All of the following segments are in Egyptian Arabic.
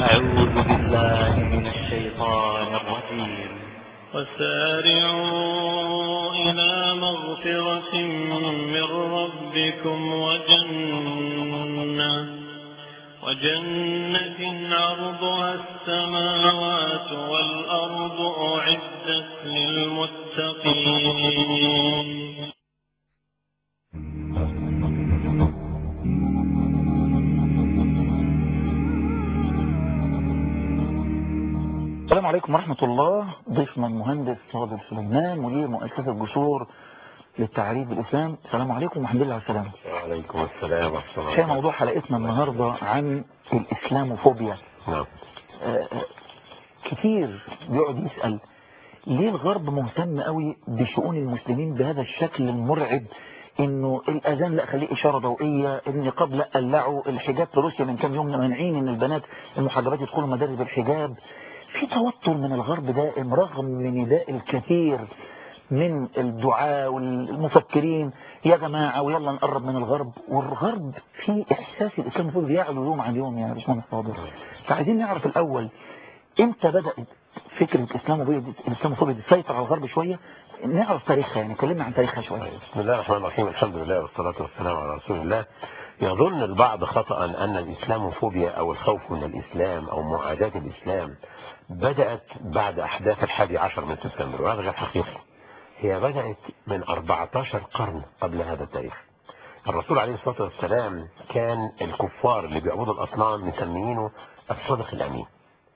أعوذ بالله من الشيطان الرجيم وسارعوا إلى مغفرة من ربكم وجنة وجنة عرضها السماوات والأرض أعدت للمتقين السلام عليكم ورحمة الله ضيفنا المهندس فاضل سليمان مدير مؤسسة جسور للتعريف بالإسلام السلام عليكم والحمد لله على السلامة وعليكم السلام ورحمة الله شيء موضوع حلقتنا النهاردة عن الإسلاموفوبيا نعم آه، آه، كتير بيقعد يسأل ليه الغرب مهتم قوي بشؤون المسلمين بهذا الشكل المرعب انه الاذان لا خليه اشاره ضوئيه النقاب لا قلعوا الحجاب في روسيا من كام يوم مانعين ان البنات المحجبات يدخلوا مدارس بالحجاب في توتر من الغرب دائم رغم من نداء الكثير من الدعاء والمفكرين يا جماعة ويلا نقرب من الغرب والغرب في إحساس الإسلام المفروض يعلو يوم عن يوم يا باشمهندس فاضل فعايزين نعرف الأول إمتى بدأت فكرة الإسلاموفوبيا دي الإسلاموفوبيا دي تسيطر على الغرب شوية نعرف تاريخها يعني كلمنا عن تاريخها شوية بسم الله الرحمن الرحيم الحمد لله والصلاة والسلام على رسول الله يظن البعض خطأ أن الإسلاموفوبيا أو الخوف من الإسلام أو معاداة الإسلام بدأت بعد أحداث الحادي عشر من سبتمبر وهذا غير حقيقي هي بدأت من 14 قرن قبل هذا التاريخ الرسول عليه الصلاة والسلام كان الكفار اللي بيعبدوا الأصنام مسميينه الصدق الأمين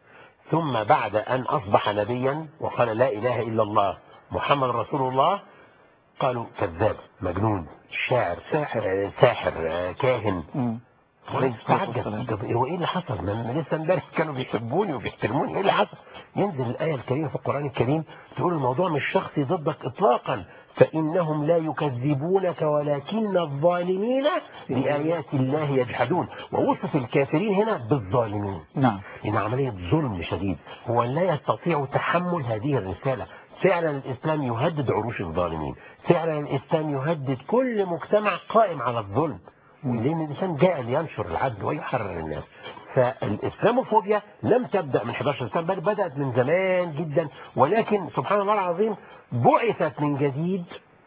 ثم بعد أن أصبح نبيا وقال لا إله إلا الله محمد رسول الله قالوا كذاب مجنون شاعر ساحر. آه، ساحر آه، كاهن مم. عليه الصلاة والسلام. تعجب طب هو ايه اللي حصل ما ما لسه امبارح كانوا بيحبوني وبيحترموني ايه اللي حصل ينزل الايه الكريمه في القران الكريم تقول الموضوع مش شخصي ضدك اطلاقا فانهم لا يكذبونك ولكن الظالمين بايات الله يجحدون ووصف الكافرين هنا بالظالمين نعم إن عملية ظلم شديد هو لا يستطيع تحمل هذه الرسالة فعلا الإسلام يهدد عروش الظالمين فعلا الإسلام يهدد كل مجتمع قائم على الظلم لأن الإنسان جاء لينشر العدل ويحرر الناس فالإسلاموفوبيا لم تبدأ من 11 سنة بل بدأت من زمان جدا ولكن سبحان الله العظيم بعثت من جديد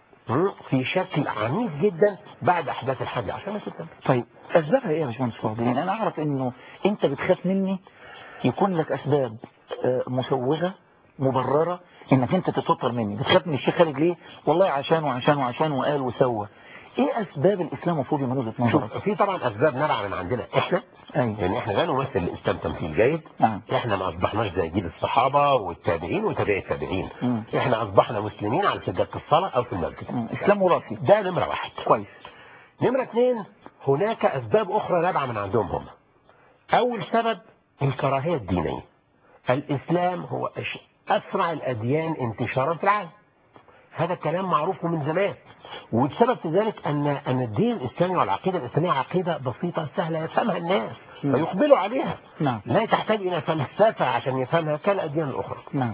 في شكل عنيف جدا بعد أحداث الحادي عشر من سبتمبر طيب أسبابها إيه يا باشمهندس فاضل يعني أنا أعرف إنه أنت بتخاف مني يكون لك أسباب آه، مسوغة مبررة إنك أنت تتوتر مني بتخاف من الشيخ خالد ليه والله عشان وعشان وعشان وقال وسوى إيه أسباب الإسلاموفوبيا من وجهة شوف نظرك؟ في طبعا أسباب نبع من عندنا إحنا أيوه يعني احنا لا نمثل الاسلام تمثيل جيد نعم احنا ما اصبحناش زي جيل الصحابة والتابعين وتابعي التابعين مم. احنا اصبحنا مسلمين على سجادة الصلاة او في المسجد مم. إسلام وراثي ده نمرة واحد كويس نمرة اثنين هناك اسباب اخرى نابعة من عندهم هم اول سبب الكراهية الدينية الاسلام هو أش- اسرع الاديان انتشارا في العالم هذا الكلام معروف من زمان والسبب في ذلك ان ان الدين الاسلامي والعقيده الاسلاميه عقيده بسيطه سهله يفهمها الناس مم. فيقبلوا عليها نعم لا تحتاج الى فلسفه عشان يفهمها كالاديان الاخرى نعم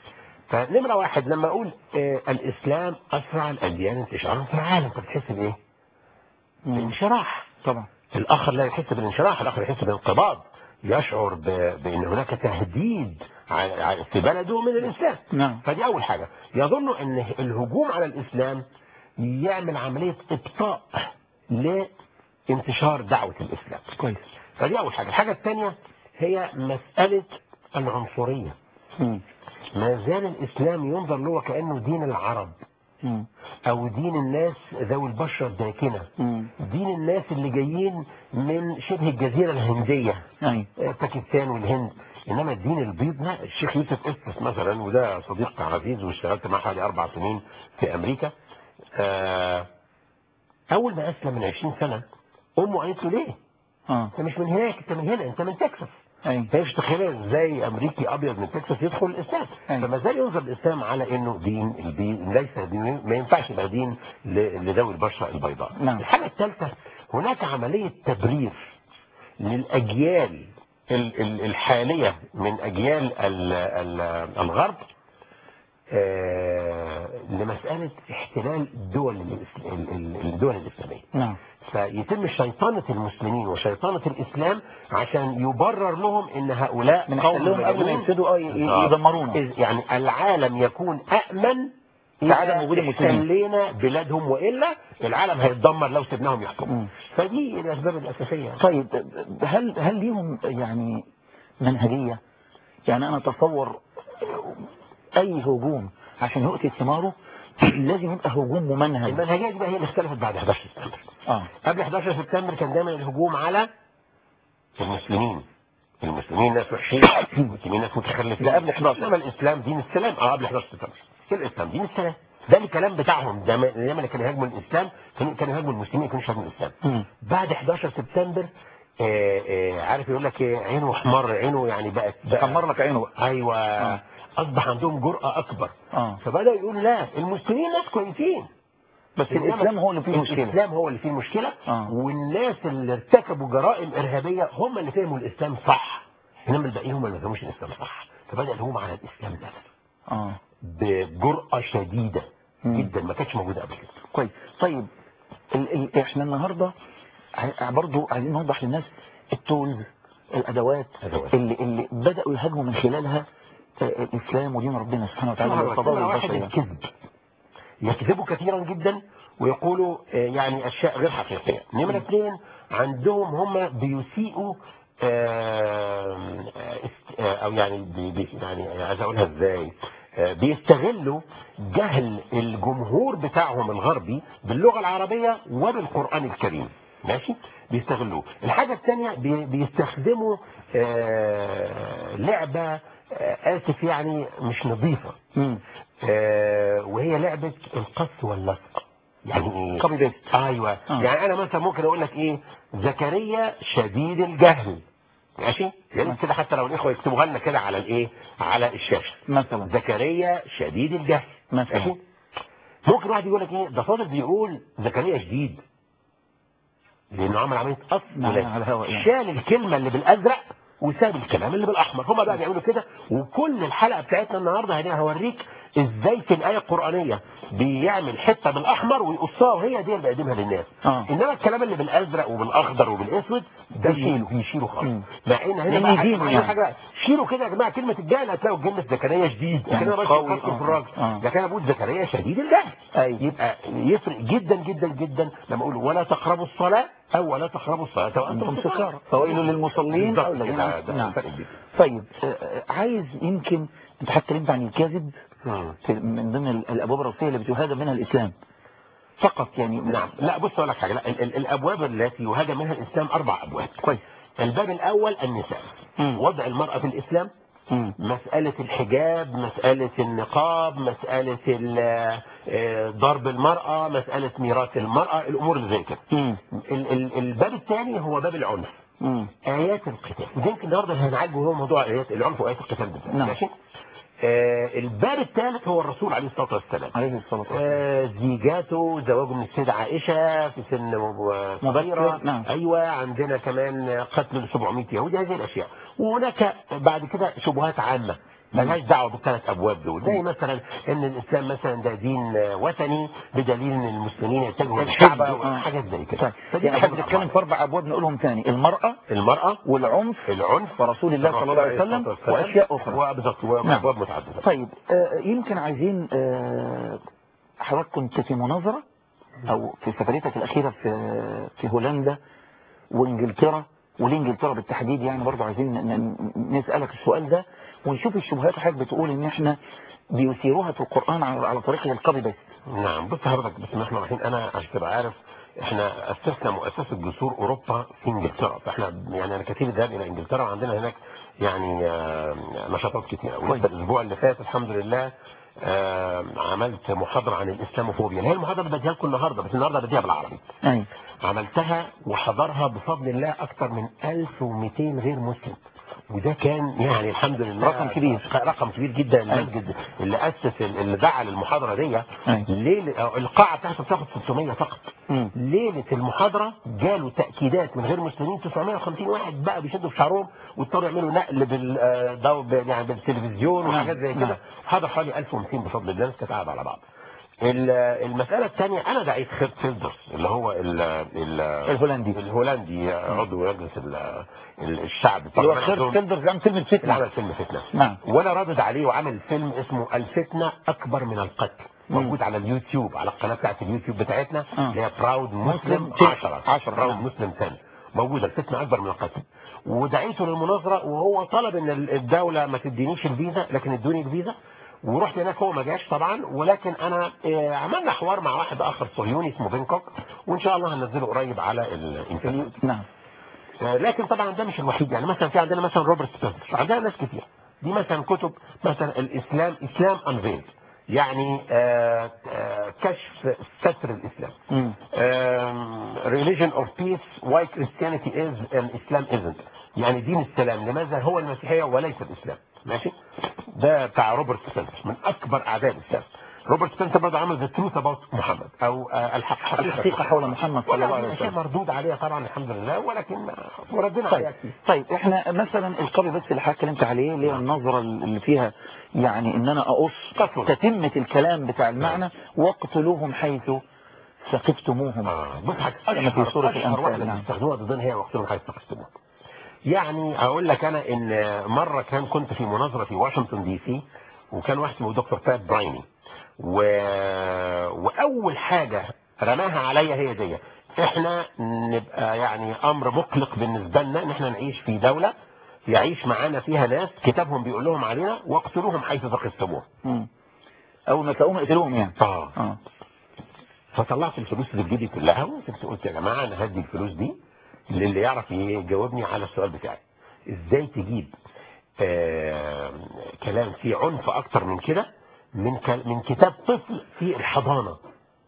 فنمره واحد لما اقول آه الاسلام اسرع الاديان انتشارا في العالم طب تحس بايه؟ مم. بانشراح طبعا الاخر لا يحس بالانشراح الاخر يحس بانقباض يشعر ب- بان هناك تهديد ع- ع- في بلده من الاسلام نعم فدي اول حاجه يظن ان الهجوم على الاسلام يعمل عمليه ابطاء لانتشار دعوه الاسلام كويس فدي اول حاجه الحاجه الثانيه هي مساله العنصريه مم. ما زال الاسلام ينظر له وكانه دين العرب مم. او دين الناس ذوي البشره الداكنه مم. دين الناس اللي جايين من شبه الجزيره الهنديه أيوه باكستان والهند انما الدين البيض لا الشيخ يوسف اسس مثلا وده صديق عزيز واشتغلت معاه حوالي اربع سنين في امريكا آه، اول ما اسلم من 20 سنه امه قالت له ليه؟ اه انت مش من هناك انت من هنا انت من تكساس أيوه هي مش تخيل ازاي امريكي ابيض من تكساس يدخل الاسلام أيوة. فما زال ينظر الاسلام على انه دين الدين ليس دين ما ينفعش يبقى دين ل- لذوي البشره البيضاء نعم. الحاجه الثالثه هناك عمليه تبرير للاجيال ال- ال- الحاليه من اجيال ال- ال- الغرب آه، لمسألة احتلال دول الإس- ال- ال- الدول الإسلامية نعم فيتم شيطنة المسلمين وشيطنة الإسلام عشان يبرر لهم ان هؤلاء من قوم احتلهم قبل ما مجانين. يفسدوا اه ي- آه. يدمرونا إذ- يعني العالم يكون أأمن في عدم وجود إذا المسلمين. احتلينا بلادهم وإلا العالم هيتدمر لو سيبناهم يحكموا مم. فدي الأسباب الأساسية طيب هل هل ليهم يعني منهجية يعني أنا أتصور أي هجوم عشان يؤتي ثماره لازم يبقى هجوم ممنهج المنهجية دي بقى هي اللي اختلفت بعد 11 سبتمبر اه قبل 11 سبتمبر كان دايما الهجوم على المسلمين المسلمين ناس وحشين المسلمين ناس متخلفين ده قبل 11. انما الاسلام دين السلام اه قبل 11 سبتمبر الاسلام دين السلام ده الكلام بتاعهم ده ما- ايام اللي كانوا يهاجموا الاسلام كانوا كانوا يهاجموا المسلمين ما كانوش يهاجموا الاسلام مم. بعد 11 سبتمبر آه آه عارف يقول لك إيه، عينه احمر عينه يعني بقت بقى كمر لك عينه بقى ايوه آه. اصبح عندهم جرأة اكبر اه فبدأ يقول لا المسلمين ناس كويسين بس الإسلام هو اللي فيه مشكلة الإسلام هو اللي فيه مشكلة آه. والناس اللي ارتكبوا جرائم إرهابية هم اللي فهموا الإسلام صح إنما الباقيين هم اللي ما فهموش الإسلام صح فبدأ الهجوم على الإسلام نفسه اه بجرأة شديدة مم. جدا ما كانتش موجودة قبل كده كويس طيب ال ال احنا النهارده ع- برضو عايزين نوضح للناس التولز الادوات أدوات. اللي اللي بداوا يهاجموا من خلالها آه، الاسلام ودين ربنا سبحانه وتعالى طبعاً والفضائل رقم واحد البشريه الكذب يكذبوا كثيرا جدا ويقولوا آه، يعني أشياء غير حقيقية نمرة اثنين عندهم هم بيسيئوا آه، است- آه، أو يعني بي بي يعني عايز أقولها إزاي آه، بيستغلوا جهل الجمهور بتاعهم الغربي باللغة العربية وبالقرآن الكريم ماشي بيستغلوه الحاجة الثانية بي- بيستخدموا آه، لعبة آه، آسف يعني مش نظيفة مم. آه، وهي لعبة القص واللصق يعني ايه كوبي بيست ايوه آه. يعني انا مثلا ممكن اقول لك ايه زكريا شديد الجهل ماشي يعني كده حتى لو الاخوه يكتبوها لنا كده على الايه على الشاشه مثلا زكريا شديد الجهل مثلا. ماشي ممكن واحد يقول لك ايه ده فاضل بيقول زكريا شديد لانه عمل عمليه قص نعم، ولصق. على الهواء يعني. شال الكلمه اللي بالازرق وساب الكلام اللي بالاحمر هما بقى بيعملوا كده وكل الحلقه بتاعتنا النهارده هنا هوريك ازاي في الايه القرانيه بيعمل حته بالاحمر ويقصها وهي دي اللي بيقدمها للناس آه. انما الكلام اللي بالازرق وبالاخضر وبالاسود ده يشيله يشيله خالص مم. مع ان هنا لأن بقى يدينه عايز يعني. حاجه بقى. شيلوا كده يا جماعه كلمه الجهل هتلاقوا كلمه زكريا شديد يعني لكن انا قوي. بشوف في آه. الراجل آه. لكن انا بقول زكريا شديد الجهل أيوة. يبقى يفرق جدا جدا جدا لما اقول ولا تقربوا الصلاه او ولا تقربوا الصلاه وانتم انتم سكارى سكارى فويل للمصلين بالظبط او الذين كده، ده نعم الفرق كبير. طيب آه، آه، عايز يمكن انت حتى اتكلمت عن الكذب مم. في من ضمن ال- الابواب الرئيسيه اللي بتهاجم منها الاسلام فقط يعني نعم لا بص اقول لك حاجه لا ال- ال- الابواب التي يهاجم منها الاسلام اربع ابواب كويس الباب الاول النساء مم. وضع المراه في الاسلام مم. مسألة الحجاب مسألة النقاب مسألة ال- آه، ضرب المرأة مسألة ميراث المرأة الأمور اللي زي كده مم. ال- ال- الباب الثاني هو باب العنف مم. آيات القتال وده يمكن النهارده اللي هنعالجه هو موضوع آيات العنف وآيات القتال بالذات نعم. ماشي آه الباب الثالث هو الرسول عليه الصلاة والسلام عليه الصلاه والسلام آه، زيجاته زواجه من السيدة عائشة في سن مب- صغيرة نعم. أيوة عندنا كمان قتل ل 700 يهودي هذه الأشياء وهناك بعد كده شبهات عامة ملهاش دعوة بالثلاث أبواب دول زي مثلا إن الإسلام مثلا ده دين وثني بدليل إن المسلمين يتجهوا للكعبة آه. وحاجات زي كده طيب فدي يعني احنا الأبواب بنتكلم في اربع ابواب نقولهم ثاني المراه المرأة والعنف العنف ورسول الله صلى الله عليه وسلم الصلاة والسلام، واشياء اخرى وبالظبط نعم. وأبواب متعددة طيب آه، يمكن عايزين آه، حضرتك كنت في مناظرة او في سفريتك الاخيرة في في هولندا وانجلترا وليه انجلترا بالتحديد يعني برضه عايزين ن- ن- نسألك السؤال ده ونشوف الشبهات اللي حضرتك بتقول ان احنا بيثيروها في القرآن على على طريقة القبي بس نعم بص حضرتك بسم الله الرحمن الرحيم انا عشان تبقى عارف احنا اسسنا مؤسسه جسور اوروبا في انجلترا فاحنا يعني انا كثير ذهب الى انجلترا وعندنا هناك يعني آه، نشاطات كثيره ولسه الاسبوع اللي فات الحمد لله آه، عملت محاضره عن الاسلاموفوبيا اللي هي المحاضره اللي بديها لكم النهارده بس النهارده بديها بالعربي ايوه عملتها وحضرها بفضل الله اكثر من 1200 غير مسلم وده كان يعني الحمد لله رقم كبير. رقم كبير جدا المسجد اللي اسس اللي دعا للمحاضره دي أيوة. ليله القاعه بتاعته بتاخد 600 فقط مم. ليله المحاضره جاله تاكيدات من غير مسلمين 950 واحد بقى بيشدوا في شعرهم واضطروا يعملوا نقل بال آه، ضو- ب- يعني بالتلفزيون نعم. وحاجات زي نعم. كده حضر حوالي 1200 بفضل الله الناس كانت قاعده على بعض ال- المساله الثانيه انا دعيت خير فيلدرز اللي هو ال ال الهولندي. الهولندي عضو مجلس ال- ال- الشعب اللي هو طبعاً خير عندهم- فيلدرز عمل كلمة اللي فتنة عمل فيلم فتنة نعم. وانا ردد عليه وعمل فيلم اسمه الفتنة اكبر من القتل موجود على اليوتيوب على القناة بتاعت اليوتيوب بتاعتنا آه. اللي هي براود مسلم مسلم 10 10 براود نعم. مسلم 10 موجودة الفتنة اكبر من القتل ودعيته للمناظرة وهو طلب ان الدولة ما تدينيش الفيزا لكن ادوني الفيزا ورحت هناك هو ما جاش طبعا ولكن انا آه، عملنا حوار مع واحد اخر صهيوني اسمه بنكوك وان شاء الله هننزله قريب على الانترنت نعم لكن طبعا ده مش الوحيد يعني مثلا في عندنا مثلا روبرت سبنسر عندنا ناس كتير دي مثلا كتب مثلا الاسلام اسلام انفيلد يعني آه، آه، كشف ستر الاسلام مم. um, religion of peace why Christianity is and Islam isn't يعني دين السلام لماذا هو المسيحية وليس الإسلام ماشي ده بتاع روبرت سبنسر من أكبر أعداء الإسلام روبرت سبنسر برضه عمل The Truth About محمد أو آه، الحق الحقيقة حول محمد صلى الله عليه شيء وسلم مردود عليها طبعا الحمد لله ولكن وردنا طيب عليها كتير طيب احنا مثلا القبر بس اللي حضرتك اتكلمت عليه اللي هي النظرة اللي فيها يعني ان انا اقص قتل. تتمة الكلام بتاع المعنى واقتلوهم حيث ثقفتموهم آه بص حاجة كما في سورة أشهر الأنفال، واحدة نعم. بيستخدموها ضدنا هي وقتهم حيث تقسموها يعني اقول لك انا ان مرة كان كنت في مناظرة في واشنطن دي سي وكان واحد اسمه دكتور بات برايني و... واول حاجة رماها عليا هي دي احنا نبقى يعني امر مقلق بالنسبة لنا ان احنا نعيش في دولة يعيش معانا فيها ناس كتابهم بيقول لهم علينا واقتلوهم حيث ثقفتموهم مم. اول ما تلاقوهم اقتلوهم يعني اه اه فطلعت الفلوس اللي في جيبي كلها وكنت قلت يا جماعه انا هدي الفلوس دي للي يعرف يجاوبني على السؤال بتاعي ازاي تجيب آه كلام فيه عنف اكتر من كده من ك- من كتاب طفل في الحضانه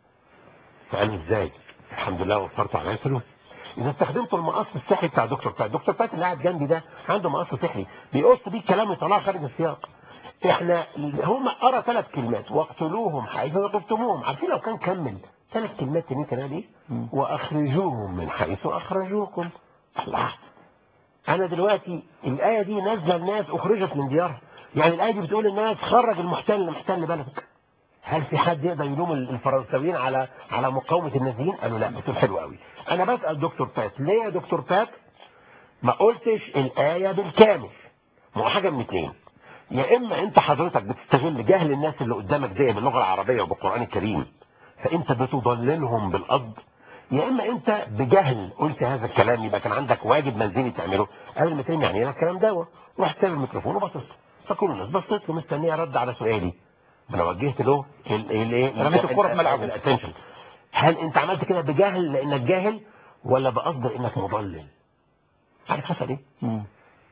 فقالوا ازاي الحمد لله وفرت عليا الفلوس اذا استخدمت المقص السحري بتاع دكتور بتاع دكتور بتاع اللي قاعد جنبي ده عنده مقص سحري بيقص بيه الكلام ويطلعه خارج السياق احنا هم قرا ثلاث كلمات واقتلوهم حيث ثقفتموهم عارفين لو كان كمل ثلاث كلمات تانيين كان قال ايه واخرجوهم من حيث اخرجوكم الله انا دلوقتي الايه دي نازله الناس اخرجت من ديارها يعني الايه دي بتقول للناس خرج المحتل محتل بلدك هل في حد يقدر يلوم الفرنساويين على على مقاومه النازيين قالوا لا قلت له حلو قوي انا بسال دكتور بات ليه يا دكتور بات ما قلتش الايه بالكامل ما هو حاجه من اتنين يا اما انت حضرتك بتستغل جهل الناس اللي قدامك دي باللغه العربيه وبالقران الكريم فانت بتضللهم بالقصد يا اما انت بجهل قلت هذا الكلام يبقى كان عندك واجب منزلي تعمله قبل ما ترمي يعني الكلام ده رحت سايب الميكروفون وبصيت له فكل الناس بصيت له مستنيه رد على سؤالي ما انا وجهت له ال- ال- ايه رميت الكرة في ملعبه. الاتنشن هل انت عملت كده بجهل لانك جاهل ولا بقصد انك مضلل عارف حصل ايه مم.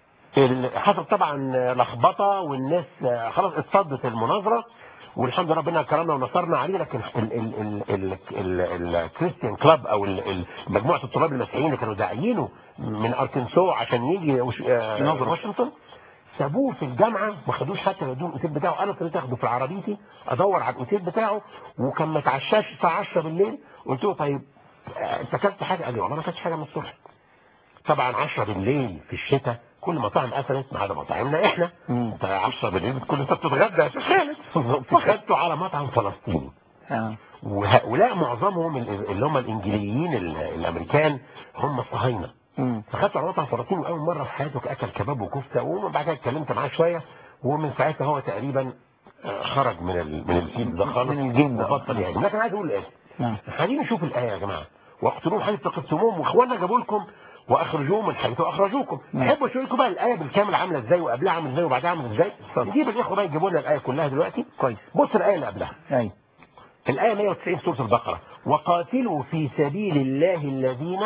ال- حصل طبعا لخبطه والناس خلاص اتصدت المناظره والحمد لله ربنا كرمنا ونصرنا عليه لكن ال- ال- ال- ال- ال- الكريستيان كلاب او ال- ال- مجموعه الطلاب المسيحيين اللي كانوا داعيينه من اركنسو عشان يجي وش- آه، يناظر. واشنطن سابوه في الجامعه ما خدوش حتى يودوه الاوتيل بتاعه انا اضطريت اخده في عربيتي ادور على الاوتيل بتاعه وكان ما اتعشاش الساعه 10 بالليل قلت له طيب آه، انت اكلت حاجه قال لي والله ما اكلتش حاجه من الصبح طبعا 10 بالليل في الشتاء كل مطاعم قفلت ما عدا مطاعمنا احنا مم. انت 10 بالليل بتكون انت بتتغدى يا شيخ خالد فخدته على مطعم فلسطيني آه. وهؤلاء معظمهم ال- اللي هم الانجليين ال- الامريكان هم الصهاينه مم. فخدته على مطعم فلسطيني واول مره في حياته اكل كباب وكفته وبعد كده اتكلمت معاه شويه ومن ساعتها هو تقريبا آه، خرج من ال... من الفيلد ده خالص من الجيم ده. وبطل يعني لكن عايز اقول ايه نعم خلينا نشوف الآية يا جماعة واقتلوهم حيث ثقفتموهم واخوانا جابوا لكم واخرجوهم من حيث اخرجوكم نعم. احب اشوف لكم بقى الآية بالكامل عاملة ازاي وقبلها عامل ازاي وبعدها عامل ازاي اتفضل. نجيب الاخوة بقى يجيبوا لنا الآية كلها دلوقتي كويس بص الآية اللي قبلها ايوه الآية 190 سورة البقرة وقاتلوا في سبيل الله الذين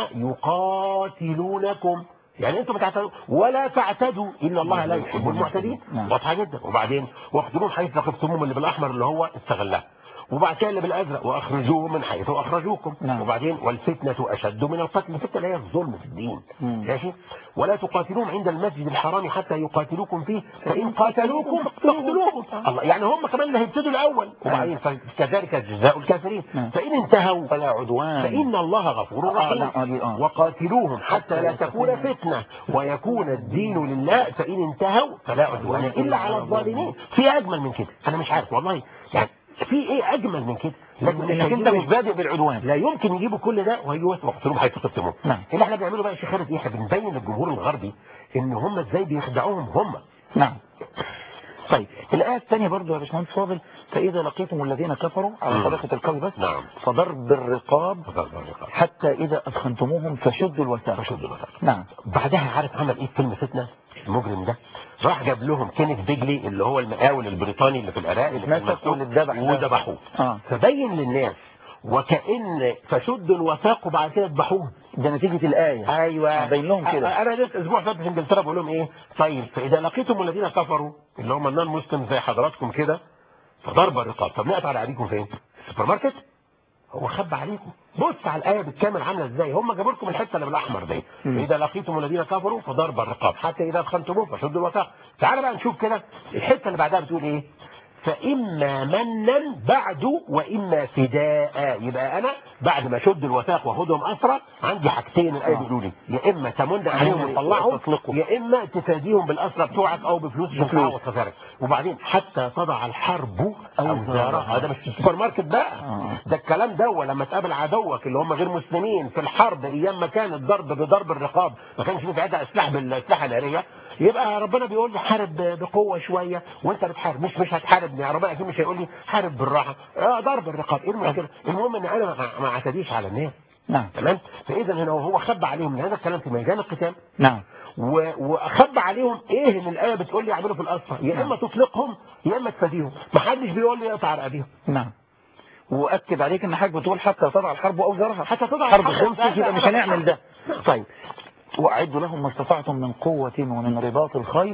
يقاتلونكم يعني انتم بتعتدوا ولا تعتدوا ان الله لا يحب المعتدين نعم. واضحه جدا وبعدين واخذوهم حيث ثقفتموهم اللي بالاحمر اللي هو استغلها وبعد كده اللي بالازرق واخرجوهم من حيث اخرجوكم نعم. وبعدين والفتنه اشد من القتل الفتنه هي الظلم في الدين مم. ماشي ولا تقاتلوهم عند المسجد الحرام حتى يقاتلوكم فيه فان قاتلوكم فاقتلوهم الله يعني هم كمان اللي هيبتدوا الاول وبعدين كذلك جزاء الكافرين نعم. فان انتهوا فلا عدوان فإن الله غفور آه، رحيم لا، آه، دي، آه. وقاتلوهم حتى لا تكون فتنة ويكون الدين لله فإن انتهوا فلا عدوان إلا على الظالمين في أجمل من كده أنا مش عارف والله يعني في إيه أجمل من كده لكن انك انت مش بادئ بالعدوان لا يمكن يجيبوا كل ده وهيجوا يقتلوهم هيتقتلوهم نعم. اللي احنا بنعمله بقى يا شيخ خالد ايه احنا بنبين للجمهور الغربي ان هم ازاي بيخدعوهم هم نعم طيب الآية الثانية برضو يا باشمهندس فاضل فإذا لقيتم الذين كفروا على مم. طريقة القول بس نعم. فضرب الرقاب حتى إذا أثخنتموهم فشدوا الوثاق فشدوا الوثاق. نعم بعدها عارف عمل ايه في فيلم فتنة المجرم ده راح جاب لهم كينيث بيجلي اللي هو المقاول البريطاني اللي في العراق اللي كان اتمسك مسجون، واللي اتذبح ده. وذبحوه آه. فبين للناس وكأن فشدوا الوثاق وبعد كده ذبحوه ده نتيجة الآية ايوه باين لهم كده. أ- انا لسه اسبوع فات في انجلترا بقول لهم ايه طيب فاذا لقيتم الذين كفروا اللي هم النون مسلم زي حضراتكم كده فضرب الرقاب طب نقطع على ايديكم فين؟ في السوبر ماركت هو خبى عليكم بص على الايه بالكامل عامله ازاي هم جابوا لكم الحته اللي بالاحمر دي فاذا لقيتم الذين كفروا فضرب الرقاب حتى اذا ادخلتموه فشدوا الوثاق تعال بقى نشوف كده الحته اللي بعدها بتقول ايه فإما منا بعد وإما فداء يبقى أنا بعد ما شد الوثاق واخدهم أسرى عندي حاجتين الآية بيقولوا لي يا إما تمن عليهم وتطلعهم تطلقهم. يا إما تفاديهم بالأسرى بتوعك أو بفلوس عشان تعوض خسارك وبعدين حتى تضع الحرب أوزارها ده مش في السوبر ماركت بقى آه. ده الكلام ده ولما تقابل عدوك اللي هم غير مسلمين في الحرب ايام ما كان الضرب بضرب الرقاب ما كانش في ساعتها اسلحه بالاسلحه الناريه يبقى ربنا بيقول لي حارب بقوه شويه وانت بتحارب مش مش هتحارب يعني ربنا اكيد مش هيقول لي حارب بالراحه اه ضرب الرقاب ايه المشكله المهم ان انا ما- ما اعتديش على الناس نعم تمام فاذا هنا هو خبى عليهم من هذا الكلام في ميدان القتال نعم و- واخبى عليهم ايه ان الايه بتقول لي اعملوا في الاسرى يا اما تطلقهم يا اما تفاديهم ما حدش بيقول لي اقطع رقابيهم نعم وأكد عليك إن حضرتك بتقول حتى تضع الحرب أوزارها حتى تضع حرب الحرب. خمسة يبقى مش هنعمل ده طيب وأعدوا لهم ما استطعتم من قوة ومن رباط الخيل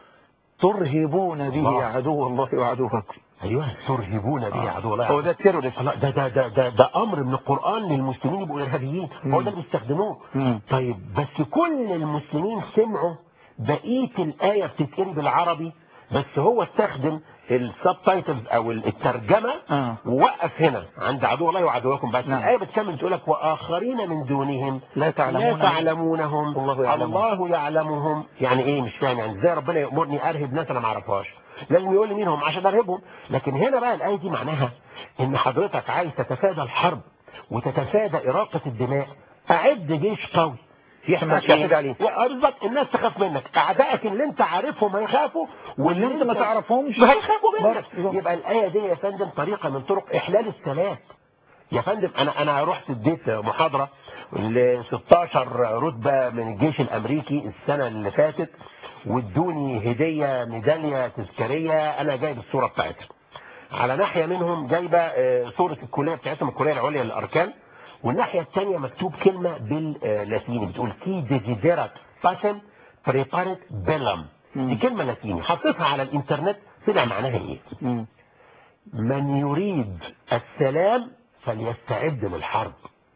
ترهبون به الله. عدو الله وعدوكم ايوه ترهبون به عدو الله هو ده التيرورست لا ده ده ده ده, ده امر من القران للمسلمين يبقوا ارهابيين هو ده اللي بيستخدموه مم. طيب بس كل المسلمين سمعوا بقيه الايه بتتقري بالعربي بس هو استخدم السب تايتلز او الترجمه آه. ووقف هنا عند عدو الله وعدوكم بس نعم. الايه بتكمل تقول لك واخرين من دونهم لا تعلمون لا تعلمونهم الله يعلمهم. الله يعلمهم يعني ايه مش فاهم يعني ازاي ربنا يامرني ارهب ناس انا ما اعرفهاش لازم يقول لي مين هم عشان ارهبهم لكن هنا بقى الايه دي معناها ان حضرتك عايز تتفادى الحرب وتتفادى اراقه الدماء اعد جيش قوي ما تعتدي عليه. يا- بالظبط الناس تخاف منك اعدائك اللي انت عارفهم هيخافوا واللي انت ما تعرفهمش ما هيخافوا منك برضه. يبقى الايه دي يا فندم طريقه من طرق احلال السلام يا فندم انا انا رحت اديت محاضره ل 16 رتبه من الجيش الامريكي السنه اللي فاتت وادوني هديه ميداليه تذكاريه انا جايب الصوره بتاعتها على ناحيه منهم جايبه آه، صوره الكليه بتاعتهم الكليه العليا للاركان والناحيه الثانيه مكتوب كلمه باللاتيني بتقول كي ديزيديرات فاسم بريبارت بيلم دي كلمه لاتيني حطيتها على الانترنت طلع معناها ايه مم. من يريد السلام فليستعد للحرب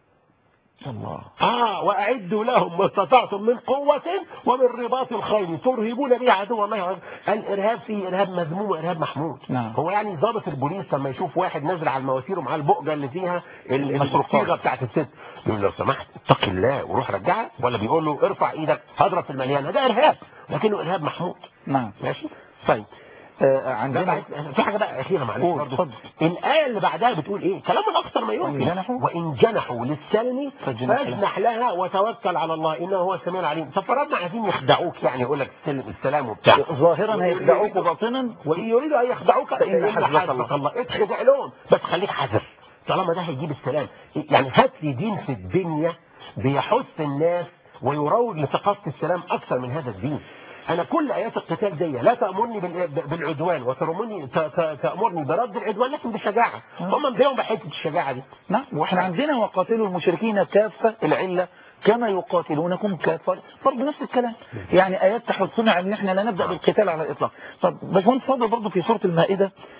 الله اه واعدوا لهم ما استطعتم من قوه ومن رباط الخيل ترهبون به عدو الله وعدو- الارهاب فيه ارهاب مذموم وارهاب محمود نعم. هو يعني ضابط البوليس لما يشوف واحد نازل على المواسير ومعاه البؤجه اللي فيها ال- المصروفات. الصيغه بتاعت الست يقول له لو سمحت اتق الله وروح رجعها ولا بيقول له ارفع ايدك هضرب في المليانه ده ارهاب لكنه ارهاب محمود نعم ماشي طيب آه لا، عندنا بعد- في حاجه بقى اخيره معلش قول، برضه اتفضل. الايه اللي بعدها بتقول ايه كلام الاكثر ما وإن يمكن جنحوا؟ وان جنحوا للسلم فاجنح لها. فاجنح لها وتوكل على الله انه هو السميع العليم ففرضنا عايزين يخدعوك يعني يقول لك السلم السلام وبتاع ظاهرا هيخدعوك وباطنا وان يريدوا ان يخدعوك فإن فان حسبك حسبك الله اتخدع لهم بس خليك حذر طالما ده هيجيب السلام يعني هات لي دين في الدنيا بيحث الناس ويروج لثقافه السلام اكثر من هذا الدين انا كل ايات القتال دي لا تامرني بال- بالعدوان وترمني ت- ت- تامرني برد العدوان لكن بشجاعه هم مبدئهم بحته الشجاعه دي نعم واحنا عندنا وقاتلوا المشركين كافة العلة كما يقاتلونكم كافة برضه نفس الكلام يعني آيات تحثنا على ان احنا لا نبدأ بالقتال على الإطلاق طب باشمهندس فاضل برضه في سورة المائدة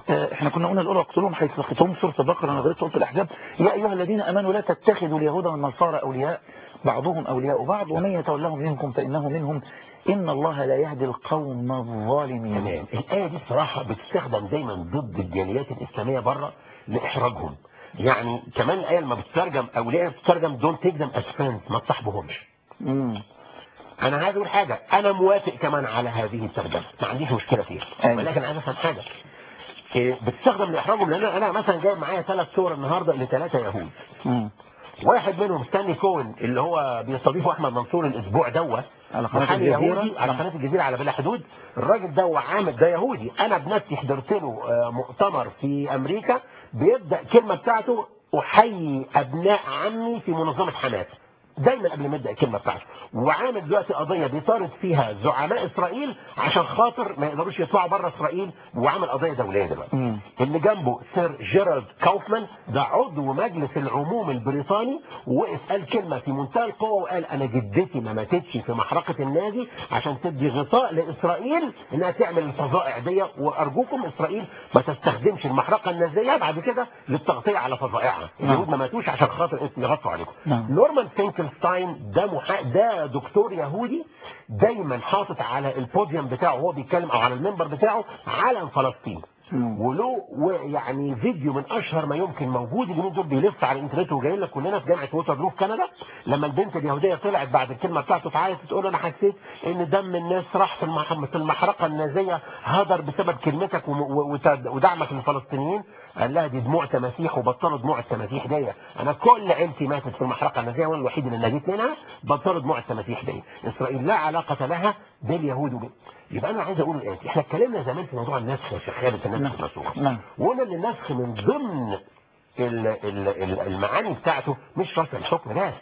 آه، احنا كنا قلنا الاولى اقتلوهم حيث لقيتهم سوره البقره انا قريت سوره الاحزاب يا ايها الذين امنوا لا تتخذوا اليهود والنصارى اولياء بعضهم اولياء بعض ومن يتولهم منكم فانه منهم ان الله لا يهدي القوم الظالمين تمام الآية دي بصراحة بتستخدم دايما ضد الجاليات الإسلامية بره لإحراجهم يعني كمان الآية لما بتترجم أولياء بتترجم دون تيك ذم as friends ما تصاحبهمش مم. أنا عايز أقول حاجة أنا موافق كمان على هذه الترجمة ما عنديش مشكلة فيها أيوة. ولكن عايز أفهم حاجة إيه، بتستخدم لإحراجهم لأن أنا مثلا جايب معايا ثلاث صور النهاردة لثلاثة يهود مم. واحد منهم ستانلي كوين اللي هو بيستضيفه احمد منصور الاسبوع دوت على قناة محامي الجزيرة. يهودي على نعم. قناه الجزيره على بلا حدود الراجل ده هو عامل ده يهودي انا بنفسي حضرت له آه، مؤتمر في امريكا بيبدا الكلمه بتاعته احيي ابناء عمي في منظمه حماس دايما قبل ما يبدا الكلمه بتاعته وعامل دلوقتي قضيه بيطارد فيها زعماء اسرائيل عشان خاطر ما يقدروش يطلعوا بره اسرائيل وعامل قضيه دوليه دلوقتي مم. اللي جنبه سير جيرالد كاوفمان ده عضو مجلس العموم البريطاني وقف قال كلمة في منتهى القوة وقال أنا جدتي ما ماتتش في محرقة النازي عشان تدي غطاء لإسرائيل إنها تعمل الفظائع دي وأرجوكم إسرائيل ما تستخدمش المحرقة النازية بعد كده للتغطية على فظائعها اليهود ما ماتوش عشان خاطر يغطوا عليكم نعم. نورمان فينكلستاين ده محا... ده دكتور يهودي دايما حاطط على البوديوم بتاعه وهو بيتكلم او على المنبر بتاعه علم فلسطين مم. وله ويعني فيديو من اشهر ما يمكن موجود اليومين دول بيلف على الانترنت وجاي لنا كلنا في جامعه ووترلو في كندا لما البنت اليهوديه طلعت بعد الكلمه بتاعته تعيط تقول انا حسيت ان دم الناس راح في المح- في المحرقه النازيه هدر بسبب كلمتك وم- و- وت- ودعمك للفلسطينيين قال لها دي دموع تماسيح وبطلوا دموع التماسيح دي انا كل عيلتي ماتت في المحرقه النازيه وانا الوحيد اللي نجيت منها بطلوا دموع التماسيح دي اسرائيل لا علاقه لها باليهود وب... يبقى انا عايز اقول الاتي احنا اتكلمنا زمان في موضوع النسخ يا شيخ خالد النسخ المسروق نعم. وقلنا ان النسخ من ضمن ال- ال- ال- المعاني بتاعته مش رفع الحكم لا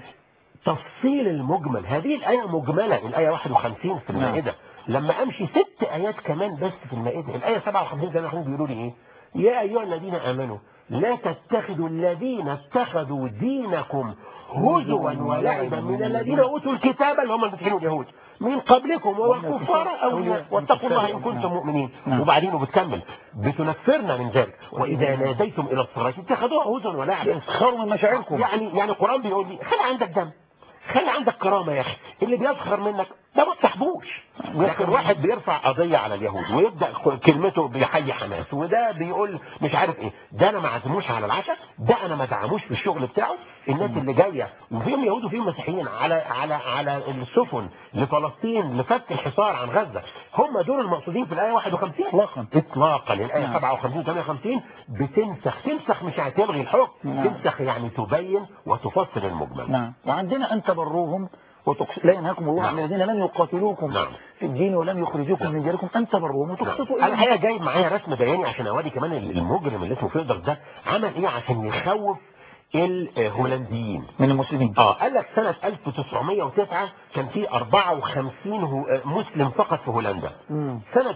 تفصيل المجمل هذه الآية مجملة الآية 51 في المائدة لما أمشي ست آيات كمان بس في المائدة الآية 57 زي ما هم بيقولوا لي إيه يا أيها الذين آمنوا لا تتخذوا الذين اتخذوا دينكم هزوا ولعبا من الذين أوتوا الكتاب اللي هم المسيحيين واليهود من قبلكم والكفار أولياء واتقوا الله إن كنتم مؤمنين نعم. وبعدين وبتكمل بتنفرنا من ذلك وإذا ناديتم إلى الصلاة اتخذوها هزوا ولعبا اسخروا من مشاعركم يعني يعني القرآن بيقول لي خلي عندك دم خلي عندك كرامة يا أخي اللي بيسخر منك ده ما تصاحبوش لكن واحد بيرفع قضية على اليهود ويبدأ كلمته بيحيي حماس وده بيقول مش عارف ايه ده انا ما عزموش على العشاء ده انا ما دعموش في الشغل بتاعه الناس اللي جاية وفيهم يهود وفيهم مسيحيين على على على السفن لفلسطين لفك الحصار عن غزة هم دول المقصودين في الآية 51 اطلاقا اطلاقا الايه نعم. 57 58 بتنسخ تنسخ مش هتلغي الحكم نعم. تنسخ يعني تبين وتفصل المجمل نعم وعندنا أن تبروهم وتقس... لا ينهاكم الله نعم. عن الذين لم يقاتلوكم نعم. في الدين ولم يخرجوكم نعم. من دياركم أن تبروهم نعم. وتقسطوا انا إليهم الحقيقه جايب معايا رسم بياني عشان اوري كمان المجرم اللي اسمه فيقدر ده عمل ايه عشان يخوف الهولنديين من المسلمين اه قال لك سنة 1909 كان في 54 هو- مسلم فقط في هولندا مم. سنة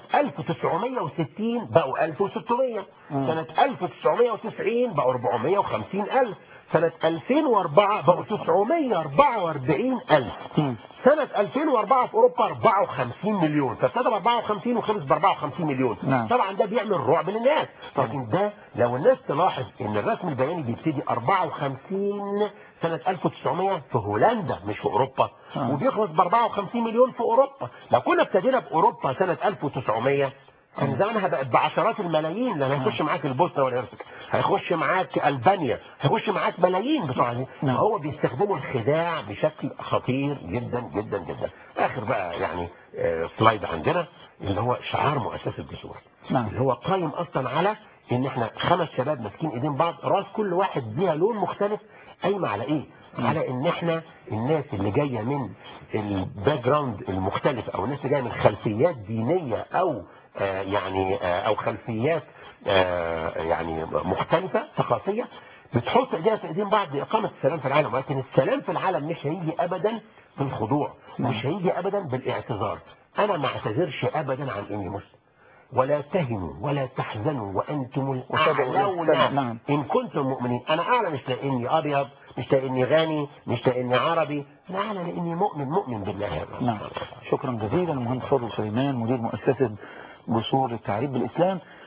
1960 بقوا 1600 مم. سنة 1990 بقوا 450 ألف سنة 2004 بقوا 944 ألف مم. سنة 2004 في أوروبا 54 مليون فابتدى ب 54 وخلص ب 54 مليون نعم. طبعا ده بيعمل رعب للناس لكن ده لو الناس تلاحظ ان الرسم البياني بيبتدي 54 سنة 1900 في هولندا مش في أوروبا آه. وبيخلص ب 54 مليون في أوروبا لو كنا ابتدينا بأوروبا سنة 1900 كان زمانها بقت بعشرات الملايين لان هيخش معاك البوسنه والهرسك هيخش معاك البانيا هيخش معاك ملايين بتوع دي نعم. هو بيستخدموا الخداع بشكل خطير جدا جدا جدا اخر بقى يعني آه، سلايد عندنا اللي هو شعار مؤسسه الدستور نعم. اللي هو قايم اصلا على ان احنا خمس شباب ماسكين ايدين بعض راس كل واحد ليها لون مختلف قايمه على ايه على ان احنا الناس اللي جايه من الباك جراوند المختلف او الناس اللي جايه من خلفيات دينيه او آه يعني آه او خلفيات آه يعني مختلفه ثقافيه بتحط ايديها في ايدين بعض لاقامه السلام في العالم ولكن السلام في العالم مش هيجي ابدا بالخضوع مش هيجي ابدا بالاعتذار انا ما اعتذرش ابدا عن اني مسلم ولا تهنوا ولا تحزنوا وانتم وتدعوا إلى السلام. الاعلون نعم. ان كنتم مؤمنين انا اعلى مش لاني ابيض مش لاني غني مش لاني عربي انا اعلى لاني مؤمن مؤمن بالله نعم شكرا جزيلا المهندس فاضل سليمان مدير مؤسسة جسور التعريف بالإسلام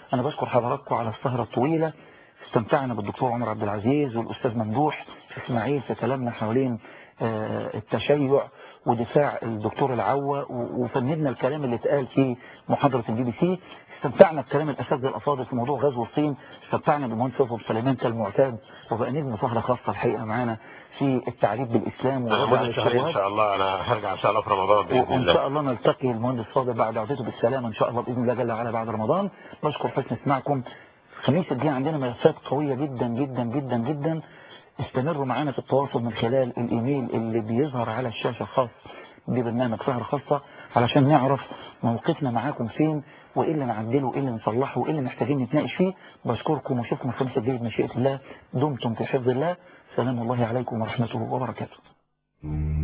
أنا بشكر حضراتكم على السهرة الطويلة استمتعنا بالدكتور عمر عبد العزيز والأستاذ ممدوح إسماعيل في كلامنا حوالين آه، التشيع ودفاع الدكتور العوة و- وفندنا الكلام اللي اتقال في محاضرة البي بي سي استمتعنا بكلام الأساتذة الأفاضل في موضوع غزو الصين استمتعنا بالمهندس يوسف سليمان كالمعتاد وبقى نجم سهرة خاصة الحقيقة معانا في التعريف بالإسلام انا ووضع مدة شهرين ان الشبهات شاء الله انا هرجع ان شاء الله في رمضان باذن وان الله شاء الله نلتقي المهندس فاضل بعد عودته بالسلامه ان شاء الله باذن الله جل وعلا بعد رمضان بشكر حسن اسماعكم الخميس الجاي عندنا ملفات قويه جدا جدا جدا جدا استمروا معانا في التواصل من خلال الايميل اللي بيظهر على الشاشه الخاص ببرنامج سهر خاصه علشان نعرف موقفنا معاكم فين وايه اللي نعدله وايه اللي نصلحه وايه اللي محتاجين نتناقش فيه بشكركم واشوفكم الخميس الجاي بمشيئه الله دمتم في حفظ الله سلام الله عليكم ورحمته وبركاته